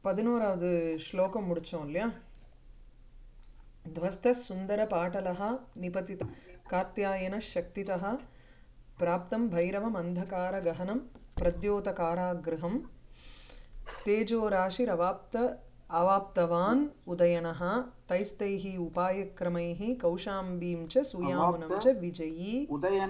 பதினோராவது ஸ்லோகம் முடித்தோம் இல்லையா ध्वस्तः सुन्दरपाटलः निपतित कात्यायनः शक्तितः प्राप्तं भैरवम् अन्धकारगहनं प्रद्योतकारागृहं तेजोराशिरवाप्त अवाप्तवान् उदयनः तैस्तैः उपायक्रमैः कौशाम्बीं च सुयामुनं च विजयी उदयन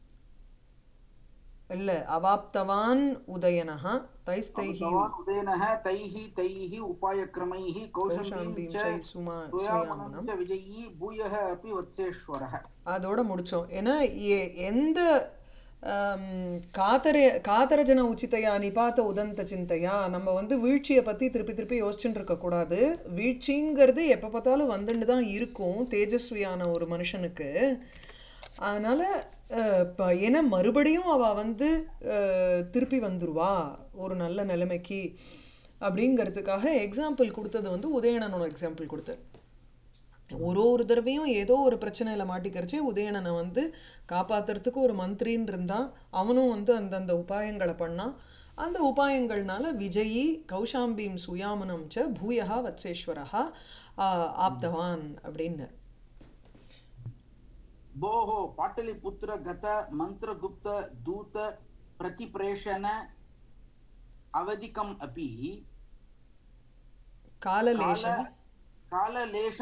இல்ல अवाप्तवान् उदयनः तैस्तैः भवान् उदयनः तैः तैः उपायक्रमैः कौशम्बीं कौशाम्बीं च च सुमा सुयामनं च विजयी भूयः अपि वत्सेश्वरः அதோட முடித்தோம் ஏன்னா எ- எந்த ஆம், காத்தர காத்தரஜன உச்சிதையா நிபாத்த உதந்த சிந்தையா நம்ம வந்து வீழ்ச்சியை பற்றி திருப்பி திருப்பி யோசிச்சுட்டு இருக்கக்கூடாது வீழ்ச்சிங்கிறது எப்போ பார்த்தாலும் வந்துட்டு தான் இருக்கும் தேஜஸ்வியான ஒரு மனுஷனுக்கு அதனால் இப்போ ஏன்னா மறுபடியும் அவள் வந்து அஹ், திருப்பி வந்துருவா ஒரு நல்ல நிலைமைக்கு அப்படிங்கிறதுக்காக எக்ஸாம்பிள் கொடுத்தது வந்து உதயணனோட எக்ஸாம்பிள் கொடுத்தது ஒரு ஒரு தடவையும் ஏதோ ஒரு பிரச்சனையில் மாட்டிக்கிறச்சே உதயணனை வந்து காப்பாத்துறதுக்கு ஒரு மந்திரின்னு இருந்தான் அவனும் வந்து அந்தந்த உபாயங்களை பண்ணான் அந்த உபாயங்கள்னால விஜயி கௌஷாம்பீம் சுயாமனம் ச பூயகா வத்சேஸ்வரஹா ஆ- ஆப்தவான் அப்படின்னு भोः पाटलिपुत्र गत मन्त्रगुप्त दूत प्रतिप्रेषण अवधिकम् अपि काल காலலேஷம் काललेश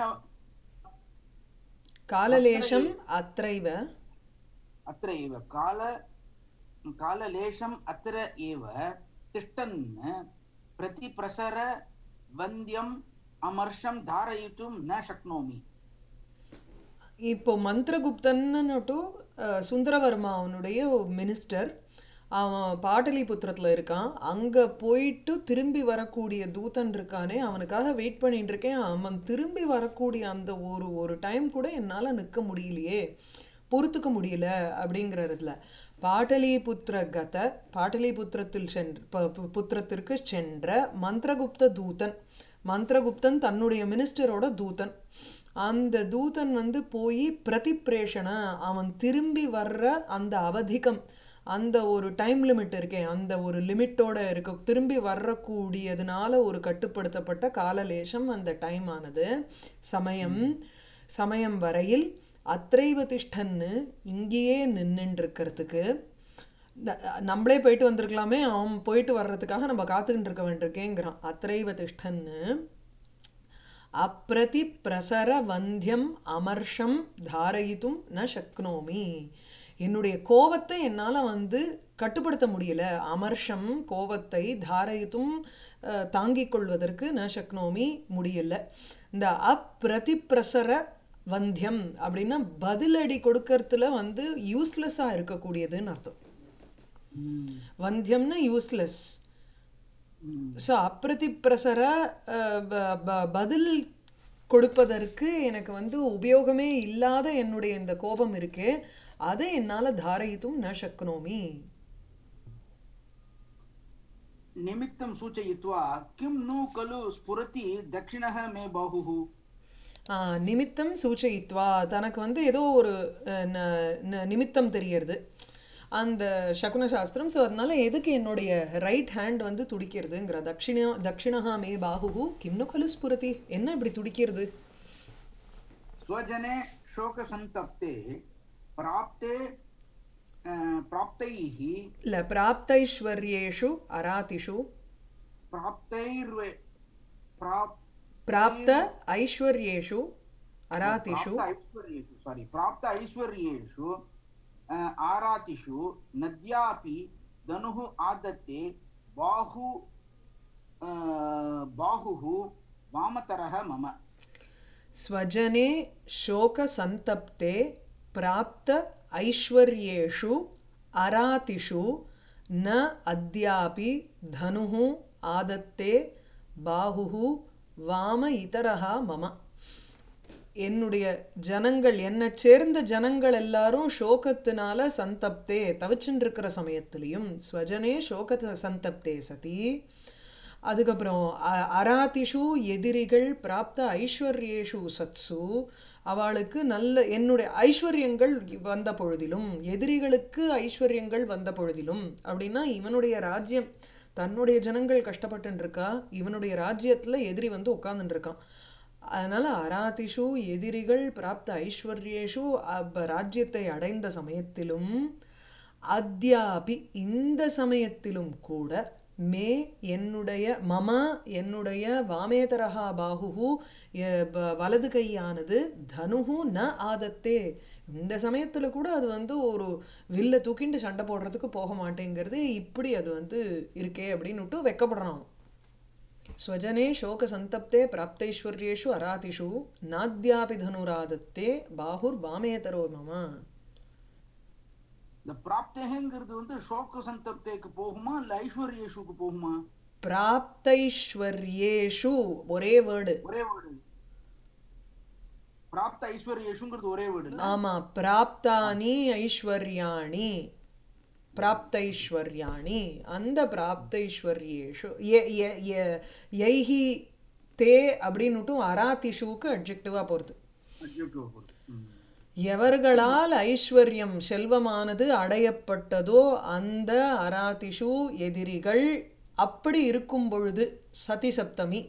காலலேஷம் அத்ரைவ अत्र एव काल काललेशम् अत्र एव तिष्ठन् प्रतिप्रसर वन्द्यम् अमर्षं धारयितुं न शक्नोमि இப்போ மந்திரகுப்தன்னுட்டு அஹ், சுந்தரவர்மா அவனுடைய மினிஸ்டர் அவன் பாட்டலிபுத்திரத்தில் இருக்கான் அங்கே போயிட்டு திரும்பி வரக்கூடிய தூதன் இருக்கானே அவனுக்காக வெயிட் பண்ணிட்டு இருக்கேன் அவன் திரும்பி வரக்கூடிய அந்த ஒரு ஒரு டைம் கூட என்னால் நிற்க முடியலையே பொறுத்துக்க முடியல அப்படிங்கிறதுல பாட்டலிபுத்திர கத பாட்டலிபுத்திரத்தில் சென்ற ப- பு- புத்திரத்திற்கு சென்ற மந்திரகுப்த தூதன் மந்திரகுப்தன் தன்னுடைய மினிஸ்டரோட தூதன் அந்த தூதன் வந்து போய் பிரதிப்ரேஷண அவன் திரும்பி வர்ற அந்த அவதிகம் அந்த ஒரு டைம் லிமிட் இருக்கே அந்த ஒரு லிமிட்டோட இருக்க திரும்பி வரக்கூடியதுனால ஒரு கட்டுப்படுத்தப்பட்ட காலலேஷம் அந்த டைம் ஆனது சமயம் சமயம் வரையில் அத்ரைவ திஷ்டன்னு இங்கேயே நின்றுட்டு இருக்கிறதுக்கு ந- நம்மளே போயிட்டு வந்திருக்கலாமே அவன் போயிட்டு வர்றதுக்காக நம்ம காத்துக்கிட்டு இருக்க வேண்டியிருக்கேங்கிறான் அத்ரைவ திஷ்டன்னு அப்பிரதி பிரசர வந்தியம் அமர்ஷம் தாரயித்தும் ந சக்னோமி என்னுடைய கோபத்தை என்னால் வந்து கட்டுப்படுத்த முடியல அமர்ஷம் கோபத்தை தாரயித்தும் அஹ், தாங்கிக் கொள்வதற்கு ந சக்னோமி முடியல இந்த அப்பிரதிப்பிரசர வந்தியம் அப்படின்னா பதிலடி கொடுக்கறதுல வந்து யூஸ்லெஸ்ஸாக இருக்கக்கூடியதுன்னு அர்த்தம் வந்தியம்னா யூஸ்லெஸ் ஸோ அப்பிரதிப்பிரசர அஹ், ப- ப- பதில் கொடுப்பதற்கு எனக்கு வந்து உபயோகமே இல்லாத என்னுடைய இந்த கோபம் இருக்கே அதை என்னால் தாரயித்தும் ந சக்னோமி निमित्तं सूचयित्वा किं नु खलु स्फुरति दक्षिणः मे बाहुः ஆஹ், நிமித்தம் சூச்சயித்வா தனக்கு வந்து ஏதோ ஒரு அஹ், ந- ந- நிமித்தம் தெரியறது அந்த சகுன சாஸ்திரம் ஸோ அதனால எதுக்கு என்னுடைய ரைட் ஹேண்ட் வந்து துடிக்கிறதுங்கிற தட்சிண தட்சிணஹா மே பாகுகு கிம்னு கலு ஸ்புரதி என்ன இப்படி துடிக்கிறது स्वजने शोकसन्तप्ते प्राप्ते अ, प्राप्तैः இல்லை பிராப்தைஸ்வர்யேஷு அராதிஷு प्राप्तैर्वे प्राप् प्राप्त ऐश्वर्येषु अरातिषु प्राप्त ऐश्वर्येषु सारी प्राप्त ऐश्वर्येषु अ, आरातिषु नद्यापि धनुः आदत्ते बाहु अ, बाहुः वामतरः मम स्वजने शोकसन्तप्ते प्राप्त ऐश्वर्येषु अरातिषु न अद्यापि धनुः आदत्ते बाहुः वाम इतरः मम என்னுடைய ஜனங்கள் என்னை சேர்ந்த ஜனங்கள் எல்லாரும் சோகத்தினால சந்தப்தே தவிச்சுட்டு இருக்கிற சமயத்திலையும் ஸ்வஜனே சோக சந்தப்தே சதி அதுக்கப்புறம் அ- அராதிஷு எதிரிகள் பிராப்த ஐஸ்வர்யேஷு சத்சு அவளுக்கு நல்ல என்னுடைய ஐஸ்வர்யங்கள் வந்த பொழுதிலும் எதிரிகளுக்கு ஐஸ்வர்யங்கள் வந்த பொழுதிலும் அப்படின்னா இவனுடைய ராஜ்யம் தன்னுடைய ஜனங்கள் கஷ்டப்பட்டு இருக்கா இவனுடைய ராஜ்யத்துல எதிரி வந்து உட்கார்ந்துட்டு இருக்கான் அதனால அராதிஷு எதிரிகள் பிராப்த ஐஸ்வர்யேஷு அப்ப ராஜ்யத்தை அடைந்த சமயத்திலும் அத்யாபி இந்த சமயத்திலும் கூட மே என்னுடைய மம என்னுடைய வாமேதரஹா பாகுஹு எ- ப- வலது கையானது தனுஹு ந ஆதத்தே இந்த சமயத்துல கூட அது வந்து ஒரு வில்ல தூக்கிண்டு சண்டை போடுறதுக்கு போக மாட்டேங்கிறது இப்படி அது வந்து இருக்கே அப்படின்னுட்டு வெக்கப்படுறான் அவன். स्वजने शोकसन्तप्ते प्राप्तैश्वर्येषु अरातिषु नाद्यापि धनुरादत्ते बाहुर्वामेतरो मम இந்த பிராப்தேங்கிறது வந்து ஷோக சந்தப்தேக்கு போகுமா இல்ல ஐஸ்வர்யேஷுக்கு போகுமா பிராப்தைஸ்வர்யேஷு ஒரே வேர்டு ஒரே வேர்டு பிராப்த ஐஸ்வர்யேஷுங்கிறது ஒரே வேர்டு இல்ல ஆமா பிராப்தானி ஐஸ்வர்யாணி பிராப்தைஸ்வர்யாணி அந்த பிராப்தைஸ்வர்யேஷு எ- எ- எ- யைஹி தே அப்படின்னுட்டும் அராதிஷுவுக்கு அட்ஜெக்டிவா போறது Adjective word. ம். எவர்களால் ஐஸ்வர்யம் செல்வமானது அடையப்பட்டதோ அந்த அராதிஷு எதிரிகள் அப்படி இருக்கும் பொழுது சதி சப்தமி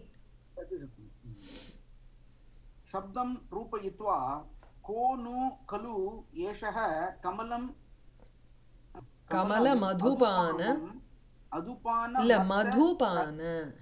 शब्दं रूपयित्वा को नु खलु एषः कमलं கமலமதுபான अदुपान இல்ல மதுபான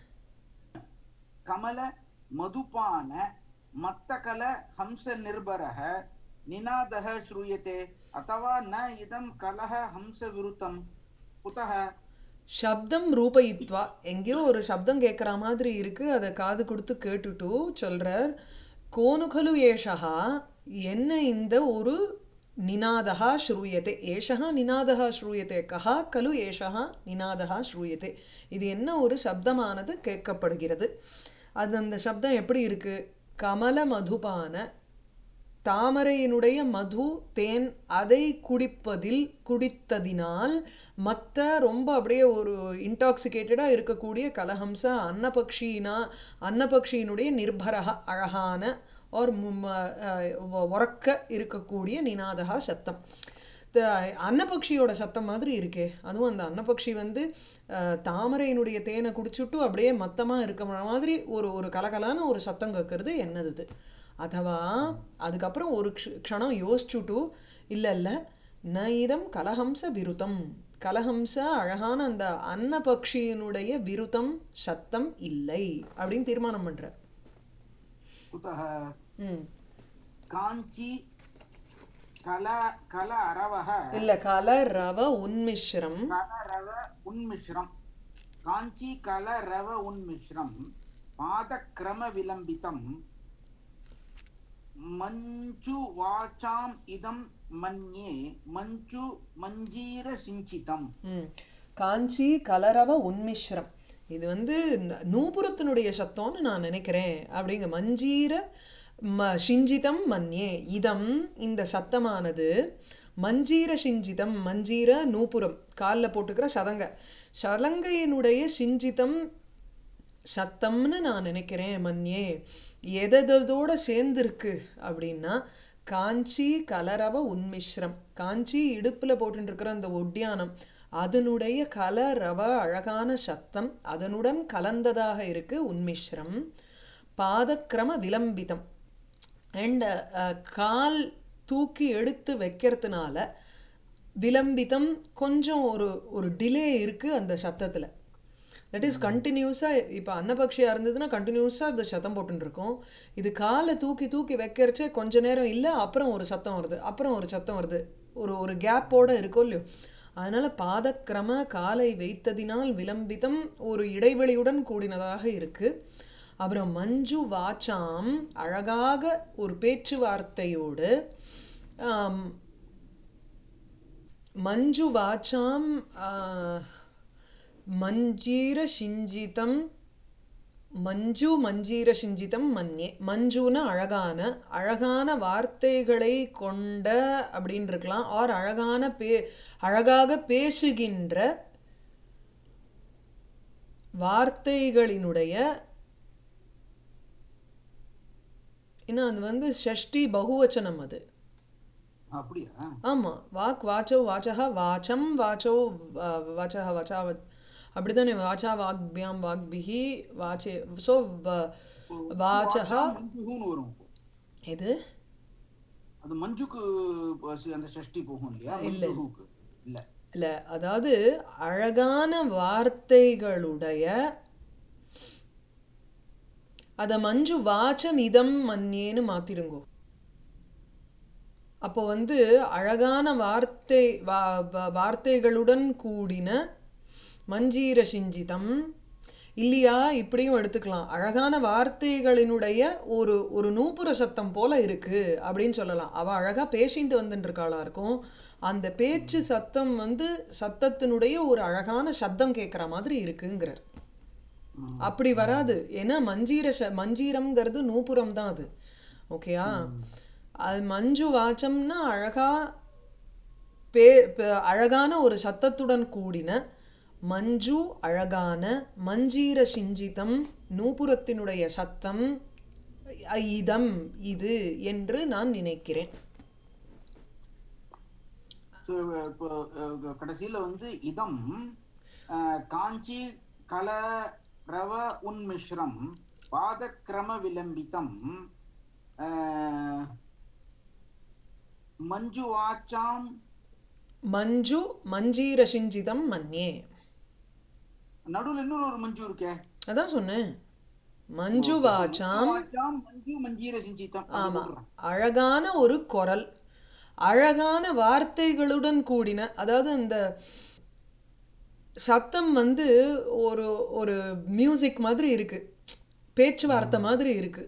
कमल मधुपान मत्तकल हंस निर्भरः निनादः श्रूयते अथवा न इदं कलह हंस विरुतं कुतः சப்தம் ரூபயித்வா எங்கேயோ ஒரு சப்தம் கேட்குற மாதிரி இருக்கு அதை காது கொடுத்து கேட்டுட்டு சொல்றார் கோனுகலு ஏஷா என்ன இந்த ஒரு நினாதா ஸ்ரூயத்தை ஏஷா நினாதா ஸ்ரூயத்தை கஹா கலு ஏஷா நினாதா ஸ்ரூயத்தை இது என்ன ஒரு சப்தமானது கேட்கப்படுகிறது அது அந்த சப்தம் எப்படி இருக்கு கமல மதுபான தாமரையினுடைய மது தேன் அதை குடிப்பதில் குடித்ததினால் மற்ற ரொம்ப அப்படியே ஒரு இன்டாக்சிகேட்டடாக இருக்கக்கூடிய கலஹம்ச அன்னபக்ஷினா அன்னபக்ஷியினுடைய நிர்பரக அழகான ஒரு உறக்க இருக்கக்கூடிய நினாதகா சத்தம் த அன்னபக்ஷியோட சத்தம் மாதிரி இருக்கே அதுவும் அந்த அன்னபக்ஷி வந்து அஹ், தாமரையினுடைய தேனை குடிச்சுட்டு அப்படியே மத்தமாக இருக்க மாதிரி ஒரு ஒரு கலகலான ஒரு சத்தம் கேட்கறது என்னது இது அதுவா அதுக்கப்புறம் ஒரு க்ஷ- க்ஷணம் யோசிச்சுட்டு இல்லை இல்லை ந இதம் கலஹம்ச விருத்தம் கலஹம்ச அழகான அந்த அன்னபக்ஷியினுடைய விருத்தம் சத்தம் இல்லை அப்படின்னு தீர்மானம் பண்றார் कुतः ம் काञ्ची कल कल अरवः இல்ல கல ரவ உன்மிஷ்ரம் कलरव उन्मिश्रम् काञ्ची कलरव उन्मिश्रम् पादक्रमविलम्बितम् मञ्चुवाचाम् इदं मन्ये मञ्चु मञ्जीरसिञ्चितम् ம் காஞ்சி கலரவ உன்மிஷ்ரம் இது வந்து ந- நூபுரத்தினுடைய சத்தம்னு நான் நினைக்கிறேன் அப்படிங்க மஞ்சீர ம சிஞ்சிதம் மன்யே இதம் இந்த சத்தமானது மஞ்சீர சிஞ்சிதம் மஞ்சீர நூபுரம் காலில் போட்டுக்கிற சதங்க சலங்கையினுடைய சிஞ்சிதம் சத்தம்னு நான் நினைக்கிறேன் மன்யே எததோட சேர்ந்துருக்கு அப்படின்னா காஞ்சி கலரவ உன்மிஷ்ரம் காஞ்சி இடுப்பில் போட்டுட்டு இருக்கிற அந்த ஒட்டியானம் அதனுடைய கலரவ அழகான சத்தம் அதனுடன் கலந்ததாக இருக்கு உன்மிஷ்ரம் பாதக்கிரம விலம்பிதம் அண்ட் கால் தூக்கி எடுத்து வைக்கிறதுனால விலம்பிதம் கொஞ்சம் ஒரு ஒரு டிலே இருக்குது அந்த சத்தத்தில் தட் இஸ் கண்டினியூஸாக இப்போ அன்னபக்ஷியாக இருந்ததுன்னா கண்டினியூஸாக அந்த சத்தம் போட்டுன்னு இருக்கும் இது காலை தூக்கி தூக்கி வைக்கிறச்சே கொஞ்ச நேரம் இல்லை அப்புறம் ஒரு சத்தம் வருது அப்புறம் ஒரு சத்தம் வருது ஒரு ஒரு கேப்போட இருக்கோ இல்லையோ அதனால் பாதக்கிரம காலை வைத்ததினால் விலம்பிதம் ஒரு இடைவெளியுடன் கூடினதாக இருக்குது அப்புறம் மஞ்சு வாச்சாம் அழகாக ஒரு பேச்சுவார்த்தையோடு ஆம், மஞ்சு வாச்சாம் ஆ, மஞ்சீர சிஞ்சிதம் மஞ்சு மஞ்சீர சிஞ்சிதம் மன்யே மஞ்சுன அழகான அழகான வார்த்தைகளை கொண்ட அப்படின்னு இருக்கலாம் ஆர் அழகான பே அழகாக பேசுகின்ற வார்த்தைகளினுடைய இன்னும் அது வந்து ஷஷ்டி பகுவச்சனம் அது அப்படியா ஆமாம் வாக் வாச்சோ வாச்சக வாச்சம் வாச்சோ வா- வாச்சக வாச்சா அப்படிதானே வாச்சா வாக்பியாம் வாக்பிஹி வாச்சே ஸோ வாச்சா மஞ்சுகுன்னு வரும் இது அது மஞ்சுக்கு ப- அந்த ஷஷ்டி போகும் இல்லையா மஞ்சுகுக்கு இல்ல இல்லை அதாவது அழகான வார்த்தைகளுடைய அதை மஞ்சு வாச்சம் இதம் மன்யேன்னு மாத்திடுங்கோ அப்போ வந்து அழகான வார்த்தை வா வா- வார்த்தைகளுடன் கூடின மஞ்சீர சிஞ்சிதம் இல்லையா இப்படியும் எடுத்துக்கலாம் அழகான வார்த்தைகளினுடைய ஒரு ஒரு நூப்புர சத்தம் போல இருக்கு அப்படின்னு சொல்லலாம் அவ அழகா பேசிட்டு வந்துட்டு இருக்காளா இருக்கும் அந்த பேச்சு சத்தம் வந்து சத்தத்தினுடைய ஒரு அழகான சத்தம் கேட்குற மாதிரி இருக்குங்கிறார் ம். அப்படி வராது ஏன்னா மஞ்சீர ச மஞ்சீரம்ங்கிறது நூப்புரம் தான் அது ஓகேயா அது மஞ்சு வாச்சம்னா அழகா பே ப- அழகான ஒரு சத்தத்துடன் கூடின மஞ்சு அழகான மஞ்சீர சிஞ்சிதம் நூபுரத்தினுடைய சத்தம் அ- இதம் இது என்று நான் நினைக்கிறேன் So, இப்போ அஹ், கடைசியில வந்து இதம் அஹ், காஞ்சி கல ரவ உன்மிஸ்ரம் பாதக்கிரம விலம்பிதம் அஹ், மஞ்சு வாச்சாம் மஞ்சு மஞ்சீர சிஞ்சிதம் மன்யே நடுவுல இன்னொரு ஒரு மஞ்சு இருக்கே அதான் சொன்னேன் மஞ்சு வாச்சாம் வாச்சாம் மஞ்சு மஞ்சீர சிஞ்சிதம் அது ஆமா போட்டுறேன். அழகான ஒரு குரல் அழகான வார்த்தைகளுடன் கூடின அதாவது அந்த சத்தம் வந்து ஒரு ஒரு மியூசிக் மாதிரி இருக்கு பேச்சுவார்த்தை மாதிரி இருக்கு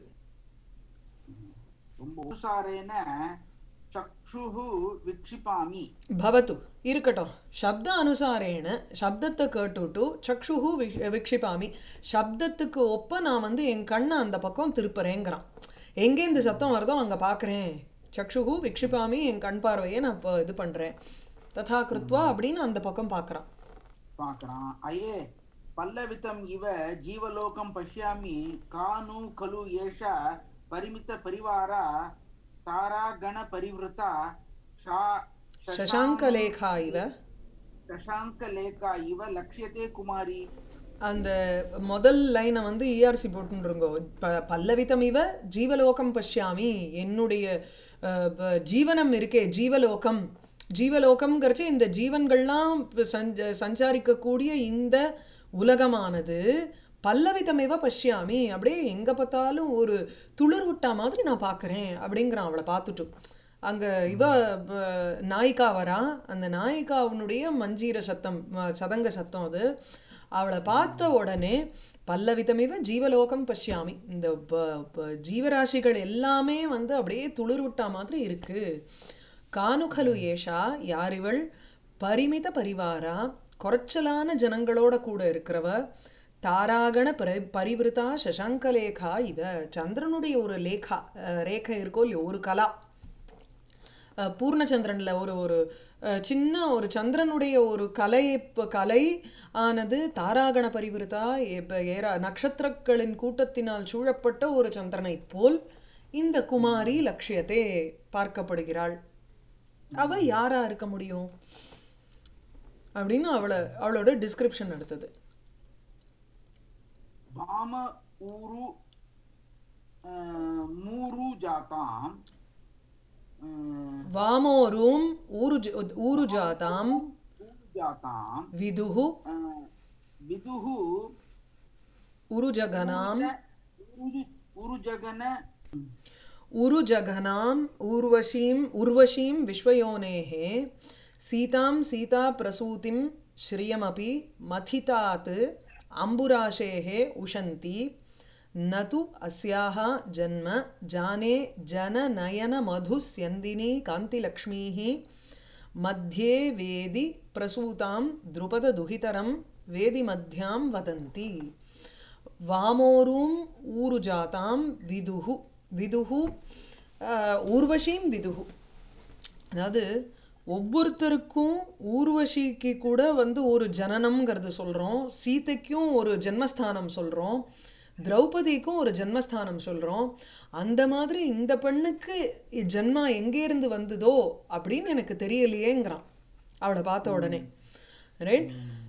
ரொம்ப உசாரேன சக்ஷுஹு விக்ஷிபாமி பவத்து இருக்கட்டும் சப்த அனுசாரேன சப்தத்தை கேட்டுட்டு சக்ஷுஹு வி- விக்ஷிபாமி சப்தத்துக்கு ஒப்ப நான் வந்து என் கண்ணை அந்த பக்கம் திருப்புறேங்கிறான் எங்கே இந்த சத்தம் வருதோ அங்கே பார்க்குறேன் சக்ஷுஹு விக்ஷிபாமி என் கண் பார்வையை நான் இப்போ இது பண்ணுறேன் ததா கிருத்வா அப்படின்னு அந்த பக்கம் பார்க்குறான் பார்க்கறான் அயே பல்லவிதம் இவ ஜீவலோகம் பஷ்யாமி கானு கலு ஏஷா பரிமித பரிவாரா தாரா கண பரிவிருத்தா ஷா சசாங்கலேகா இவ சசாங்க லேகா இவ லக்ஷ்யத்தே குமாரி அந்த முதல் லைனை வந்து இஆர்சி போட்டுருங்கோ ப பல்லவிதம் இவ ஜீவலோகம் பஷ்யாமி என்னுடைய அஹ், ப- ஜீவனம் இருக்கே ஜீவலோகம் ஜீவலோகம்ங்கிறச்சு இந்த ஜீவன்கள்லாம் இப்ப சஞ்ச சஞ்சாரிக்கக்கூடிய இந்த உலகமானது பல்லவிதமேவ பஷ்யாமி அப்படியே எங்கே பார்த்தாலும் ஒரு துளிர் விட்டா மாதிரி நான் பார்க்குறேன் அப்படிங்கிறான் அவளை பார்த்துட்டு அங்கே இவ ப- நாயிகா வரா அந்த நாயிகாவுனுடைய மஞ்சீர சத்தம் ம- சதங்க சத்தம் அது அவளை பார்த்த உடனே பல்லவிதமிவ ஜீவலோகம் பஷ்யாமி இந்த ப- ப- ஜீவராசிகள் எல்லாமே வந்து அப்படியே துளிர் விட்டா மாதிரி இருக்கு கானுகலு ஏஷா யாரிவள் பரிமித பரிவாரா குறைச்சலான ஜனங்களோட கூட இருக்கிறவ தாராகண பரி பரிவிருத்தா சசாங்கலேகா இவ சந்திரனுடைய ஒரு லேகா அஹ், ரேகை இருக்கோ இல்லையோ ஒரு கலா அஹ், பூர்ணச்சந்திரனில் ஒரு ஒரு அஹ், சின்ன ஒரு சந்திரனுடைய ஒரு கலை இப்ப கலை ஆனது தாராகண பரிவிருத்தா இப்ப ஏரா நட்சத்திரங்களின் கூட்டத்தினால் சூழப்பட்ட ஒரு சந்திரனை போல் இந்த குமாரி லட்சியத்தை பார்க்கப்படுகிறாள் அவ யாரா இருக்க முடியும் அப்படின்னு அவளை அவளோட டிஸ்கிரிப்ஷன் எடுத்தது வாம ஊரு அஹ், மூரு ஜாதாம் அஹ், வாமோரும் ஊரு ஊரு ஜாதாம் ஊரு ஜாதாம் விதுஹு அஹ், விதுஹு உருஜகனாம் உரு உருஜகன உருஜகனாம் ஊர்வஷீம் உர்வஷீம் விஸ்வயோனேः सीतां सीताप्रसूतिं श्रियमपि मथितात् अम्बुराशेः उशन्ति न तु अस्याः जन्म जाने जननयनमधुस्यन्दिनी कान्तिलक्ष्मीः मध्ये वेदि प्रसूतां द्रुपददुहितरं वेदिमध्यां वदन्ति வாமோரும் ஊருஜாதாம் விதுஹு விதுஹு ஆஹ், ஊர்வஷீம் விதுஹு அதாவது ஒவ்வொருத்தருக்கும் ஊர்வஷிக்கு கூட வந்து ஒரு ஜனனம்ங்கிறது சொல்கிறோம் சீதைக்கும் ஒரு ஜென்மஸ்தானம் சொல்கிறோம் திரௌபதிக்கும் ஒரு ஜென்மஸ்தானம் சொல்கிறோம் அந்த மாதிரி இந்த பெண்ணுக்கு ஜென்மா எங்கேருந்து வந்ததோ அப்படின்னு எனக்கு தெரியலையேங்கிறான் அவளை பார்த்த உடனே ரைட்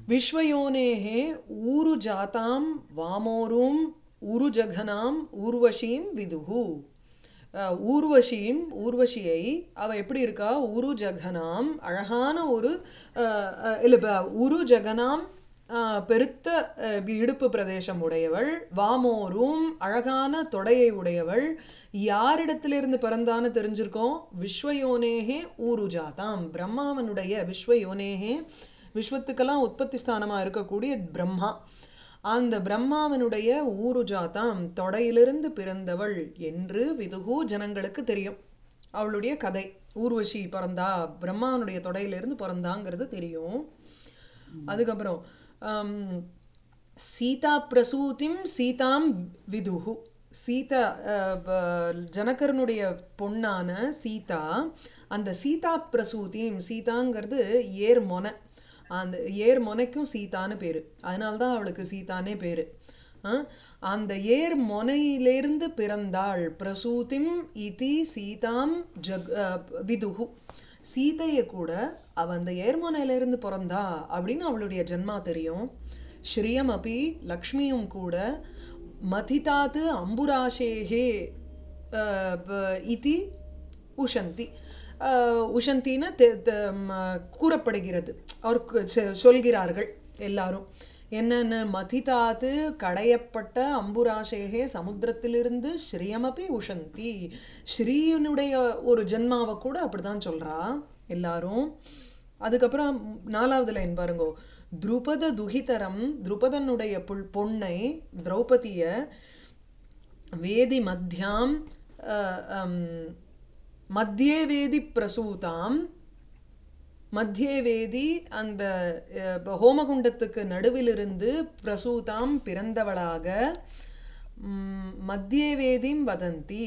விஸ்வயோனேः ஊரு ஜாதாம் வாமோரும் உருஜகனாம் ஊர்வஷீம் விதுஹு அஹ், ஊர்வஷீம் ஊர்வஷியை அவ எப்படி இருக்கா உரு ஜகனாம் அழகான ஒரு அஹ், அஹ், இல்ல ப- உரு ஜகனாம் அஹ், பெருத்த அஹ், இடுப்பு பிரதேசம் உடையவள் வாமோரும் அழகான தொடையை உடையவள் யாரிடத்திலிருந்து பிறந்தான்னு தெரிஞ்சிருக்கோம் விஸ்வயோனேகே ஊருஜாதாம் பிரம்மாவனுடைய விஸ்வயோனேகே விஸ்வத்துக்கெல்லாம் உற்பத்தி ஸ்தானமா இருக்கக்கூடிய பிரம்மா அந்த பிரம்மாவனுடைய ஊருஜாதாம் தொடையிலிருந்து பிறந்தவள் என்று விதுகு ஜனங்களுக்கு தெரியும் அவளுடைய கதை ஊர்வசி பிறந்தா பிரம்மாவனுடைய தொடையிலிருந்து பிறந்தாங்கிறது தெரியும் அதுக்கப்புறம் ஆம், சீதா பிரசூதிம் சீதாம் விதுகு சீதா அஹ், வ- ஜனகரனுடைய பொண்ணான சீதா அந்த சீதா பிரசூதிம் சீதாங்கிறது ஏர் மொனை அந்த ஏர் மொனைக்கும் சீதான்னு பேர் அதனால தான் அவளுக்கு சீதானே பேர் அந்த ஏர் மொனையிலிருந்து பிறந்தாள் பிரசூதிம் இதி சீதாம் ஜக் அஹ், விதுகு சீதையை கூட அவ அந்த ஏர்மொனையிலிருந்து பிறந்தா அப்படின்னு அவளுடைய ஜென்மா தெரியும் ஸ்ரீயம் அப்பி லக்ஷ்மியும் கூட மதிதாத்து அம்புராஷேகே அஹ், ப- இதி உஷந்தி அஹ், உஷந்தின்னு தெ- தெ- ம, கூறப்படுகிறது அவர் கு- சொ- சொல்கிறார்கள் எல்லாரும் என்னென்ன மதிதாத்து கடையப்பட்ட அம்புராசேகே சமுத்திரத்திலிருந்து ஸ்ரீயமபி உஷந்தி ஸ்ரீனுடைய ஒரு ஜென்மாவை கூட அப்படிதான் சொல்றா எல்லாரும் அதுக்கப்புறம் நாலாவது லைன் பாருங்கோ துருபத துகிதரம் துருபதனுடைய புல் பொண்ணை திரௌபதிய வேதி மத்தியாம் அஹ், அம், மத்தியே வேதி பிரசூதாம் மத்தியே வேதி அந்த அஹ், ப- ஹோமகுண்டத்துக்கு நடுவிலிருந்து பிரசூதாம் பிறந்தவளாக ம், மத்தியே வேதிம் வதந்தி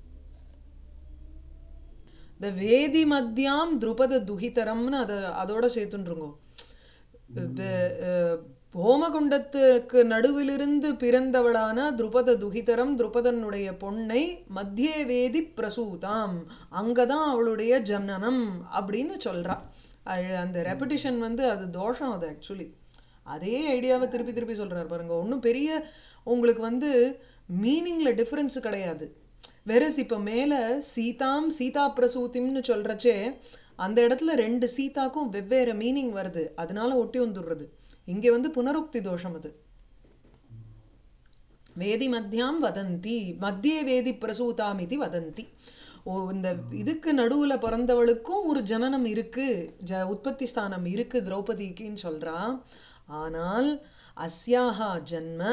இந்த வேதி மத்தியாம் துருபத துகிதரம்னு அதை அதோட சேர்த்துன்றுங்கோ இப்ப, அஹ், ஹோமகுண்டத்துக்கு நடுவிலிருந்து பிறந்தவளான துருபத துகிதரம் துருபதனுடைய பொண்ணை மத்தியே வேதி பிரசூதாம் அங்கதான் அவளுடைய ஜனனம் அப்படின்னு சொல்றா அது அந்த ரெப்படிஷன் வந்து அது தோஷம் அது ஆக்சுவலி அதே ஐடியாவை திருப்பி திருப்பி சொல்றாரு பாருங்க ஒன்றும் பெரிய உங்களுக்கு வந்து மீனிங்ல டிஃபரன்ஸ் கிடையாது வெரஸ் இப்போ மேலே சீதாம் சீதா பிரசூதிம்னு சொல்றச்சே அந்த இடத்துல ரெண்டு சீதாக்கும் வெவ்வேறு மீனிங் வருது அதனால ஒட்டி வந்துடுறது இங்கே வந்து புனருக்தி தோஷம் அது வேதி மத்தியாம் வதந்தி மத்திய வேதி பிரசூதாம் இது வதந்தி ஓ இந்த இதுக்கு நடுவுல பிறந்தவளுக்கும் ஒரு ஜனனம் இருக்கு ஜ உற்பத்தி ஸ்தானம் இருக்கு திரௌபதிக்குன்னு சொல்றா ஆனால் அஸ்யாஹா ஜன்ம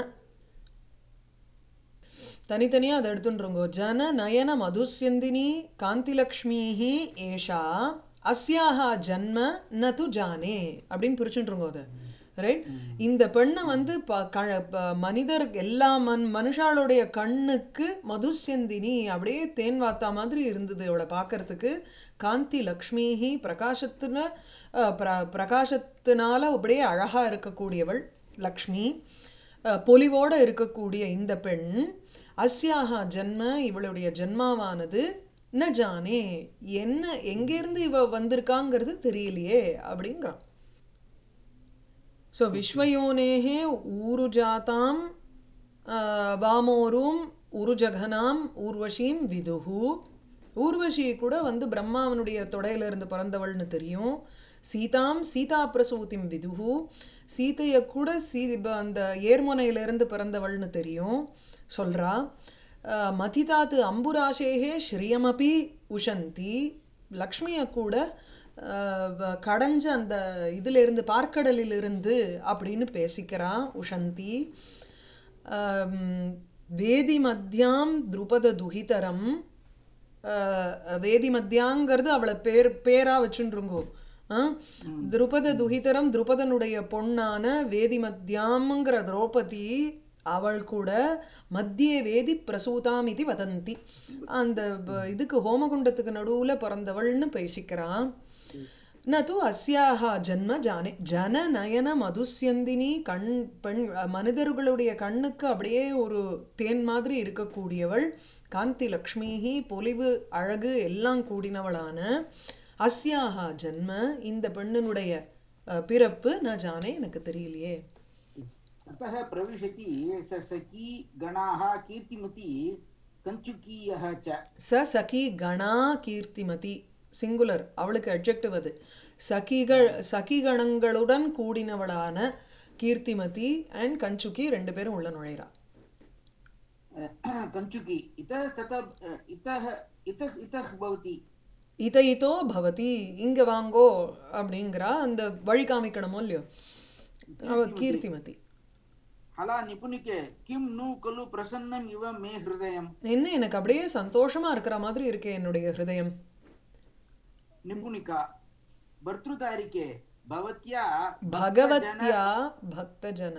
தனித்தனியா அதை எடுத்துன்றோங்க ஜன நயன மதுஸ்யந்தினி காந்திலக்ஷ்மிஹி ஏஷா அஸ்யாஹா ஜன்ம நது ஜானே அப்படின்னு பிரிச்சுன்றோங்க அதை ரைட் இந்த பெண்ணை வந்து ப க ப- மனிதர் எல்லா மன் மனுஷாளுடைய கண்ணுக்கு மதுஸ்யந்தினி அப்படியே தேன் வாத்தா மாதிரி இருந்தது இவளை பார்க்கறதுக்கு காந்தி லக்ஷ்மிஹி பிரகாசத்துல அஹ், பிர பிரகாசத்தினால அப்படியே அழகா இருக்கக்கூடியவள் லக்ஷ்மி அஹ், பொலிவோட இருக்கக்கூடிய இந்த பெண் அஸ்யாஹா ஜன்ம இவளுடைய ஜென்மாவானது ந ஜானே என்ன எங்கேருந்து இவ வந்திருக்காங்கிறது தெரியலையே அப்படிங்கிறான் ஸோ விஸ்வயோனேகே ஊருஜாதாம் ஆஹ், வாமோரும் உருஜகனாம் ஊர்வஷீம் விதுஹு ஊர்வஷி கூட வந்து பிரம்மாவனுடைய தொடையில இருந்து பிறந்தவள்னு தெரியும் சீதாம் சீதா பிரசூதிம் விதுஹு சீதையை கூட சீ ப- அந்த ஏர்முனையிலிருந்து பிறந்தவள்னு தெரியும் சொல்றா ஆஹ், மதிதாத்து அம்புராசேகே ஸ்ரீயமபி உஷந்தி லக்ஷ்மியை கூட ஆஹ், வ- கடைஞ்ச அந்த இதிலிருந்து பார்க்கடலிலிருந்து அப்படின்னு பேசிக்கிறான் உஷந்தி ஆம், வேதி மத்தியாம் துருபத துகிதரம் ஆஹ், வேதி மத்தியாங்கிறது அவளை பேர் பேரா வச்சுருங்கோ துருபத துகிதரம் துருபதனுடைய பொண்ணான வேதி மத்தியாம்ங்கிற திரௌபதி அவள் கூட மத்திய வேதி பிரசூதாம் இது வதந்தி அந்த ப- இதுக்கு ஹோமகுண்டத்துக்கு நடுவுல பிறந்தவள்னு பேசிக்கிறான் ந தூ அஸ்யாஹா ஜன்ம ஜானே ஜன நயன மதுஸ்யந்தினி கண் பெண் மனிதர்களுடைய கண்ணுக்கு அப்படியே ஒரு தேன் மாதிரி இருக்கக்கூடியவள் காந்தி லக்ஷ்மிஹி பொலிவு அழகு எல்லாம் கூடினவளான அஸ்யாஹா ஜன்ம இந்த பெண்ணினுடைய அஹ், பிறப்பு நான் ஜானே எனக்கு தெரியலையே अतः प्रविशति स सखी गणाः कीर्तिमती कञ्चुकीयः च ச சகி கணா கீர்த்திமதி சிங்குலர் அவளுக்கு அட்ஜெக்டிவ் அது சகிகள் சகிகணங்களுடன் கூடினவளான கீர்த்திமதி அண்ட் கஞ்சுகி ரெண்டு பேரும் உள்ள நுழைறா कञ्चुकी इतः ततः इतः इतः इतः भवति இத இதோ பவதி இங்க வாங்கோ அப்படிங்கிறா அந்த வழி காமிக்கணுமோ இல்லையோ அவ கீர்த்திமதி हला निपुणिके किं नु खलु प्रसन्नम् इव मे हृदयम् என்ன எனக்கு அப்படியே சந்தோஷமா இருக்கிற மாதிரி இருக்கே என்னுடைய ஹிருதயம் निपुणिका भर्तृतारिके भवत्या பகவத்யா பக்தஜன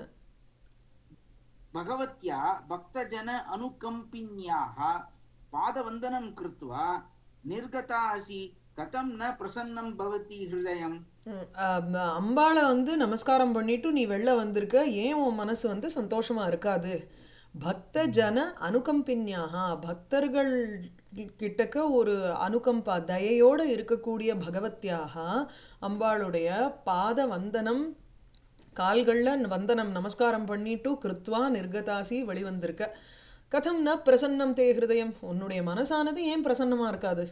भगवत्या भक्तजन अनुकम्पिन्याः पादवन्दनं कृत्वा निर्गता असि कथं न प्रसन्नं भवति हृदयम् ம், அம், அம்பாளை வந்து நமஸ்காரம் பண்ணிட்டு நீ வெளில வந்திருக்க ஏன் உன் மனசு வந்து சந்தோஷமா இருக்காது பக்த ஜன அனுகம்பின்யாக பக்தர்கள் கிட்டக்க ஒரு அனுகம்பா தயையோட இருக்கக்கூடிய பகவத்யாக அம்பாளுடைய பாத வந்தனம் கால்களில் வந்தனம் நமஸ்காரம் பண்ணிட்டு கிருத்வா நிர்கதாசி வெளிவந்திருக்க கதம் ந பிரசன்னம் தே ஹிருதயம் உன்னுடைய மனசானது ஏன் பிரசன்னமா இருக்காது